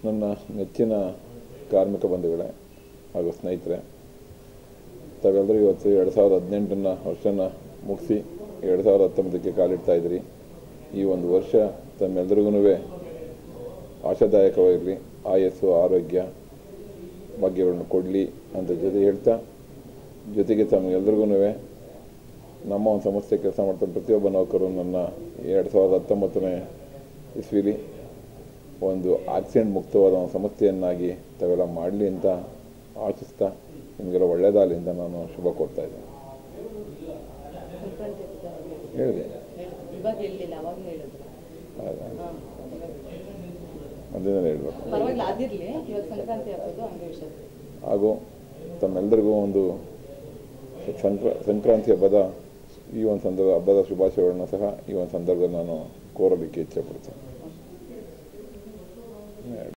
ನನ್ನ ನೆಚ್ಚಿನ ಕಾರ್ಮಿಕ ಬಂಧುಗಳೇ ಹಾಗೂ ಸ್ನೇಹಿತರೆ ತಾವೆಲ್ಲರೂ ಇವತ್ತು ಎರಡು ಸಾವಿರದ ಹದಿನೆಂಟನ್ನ ವರ್ಷನ ಮುಗಿಸಿ ಎರಡು ಸಾವಿರದ ಹತ್ತೊಂಬತ್ತಕ್ಕೆ ಕಾಲಿಡ್ತಾ ಇದ್ದೀರಿ ಈ ಒಂದು ವರ್ಷ ತಮ್ಮೆಲ್ಲರಿಗೂ ಆಶಾದಾಯಕವಾಗಿರಲಿ ಆಯಸ್ಸು ಆರೋಗ್ಯ ಭಾಗ್ಯಗಳನ್ನು ಕೊಡಲಿ ಅಂತ ಜೊತೆ ಹೇಳ್ತಾ ಜೊತೆಗೆ ತಮಗೆಲ್ರಿಗೂ ನಮ್ಮ ಒಂದು ಸಂಸ್ಥೆ ಕೆಲಸ ಮಾಡ್ತಾ ಪ್ರತಿಯೊಬ್ಬ ನೌಕರು ನನ್ನ ಎರಡು ಸಾವಿರದ ಹತ್ತೊಂಬತ್ತನೇ ಇಸ್ವಿಲಿ ಒಂದು ಆಕ್ಸಿಡೆಂಟ್ ಮುಕ್ತವಾದ ಒಂದು ಸಂಸ್ಥೆಯನ್ನಾಗಿ ತಾವೆಲ್ಲ ಮಾಡಲಿ ಅಂತ ಆಶಿಸ್ತಾ ನಿಮಗೆಲ್ಲ ಒಳ್ಳೆಯದಾಗಲಿ ಅಂತ ನಾನು ಶುಭ ಕೊಡ್ತಾ ಇದ್ದೇನೆ ಸಂಕ್ರಾಂತಿ ಹಬ್ಬದ ಹೇಳಿದೆ ಹೇಳಿದ್ರು. ಇವಾಗ ಹೇಳಲಿಲ್ಲ ಅವಾಗ ಹೇಳಿದ್ರು ಹೌದಾ? ಹಾ. ಅದನ್ನೇ ಹೇಳಬೇಕು ಪರವಾಗಿಲ್ಲ ಅದಿರ್ಲಿ ಇವಾಗ ಸಂಕ್ರಾಂತಿ ಹಬ್ಬದ್ದು ಹಂಗೆ ವಿಷಯ ಹಾಗೂ ತಮ್ಮೆಲ್ಲರಿಗೂ ಒಂದು ಸಂಕ್ರ ಸಂಕ್ರಾಂತಿ ಹಬ್ಬದ ಈ ಒಂದು ಸಂದರ್ಭ ಹಬ್ಬದ ಶುಭಾಶಯಗಳನ್ನು ಸಹ ಈ ಒಂದು ಸಂದರ್ಭದಲ್ಲಿ ನಾನು ಕೋರಲಿಕ್ಕೆ ಇಚ್ಛೆಪಡ್ತೇನೆ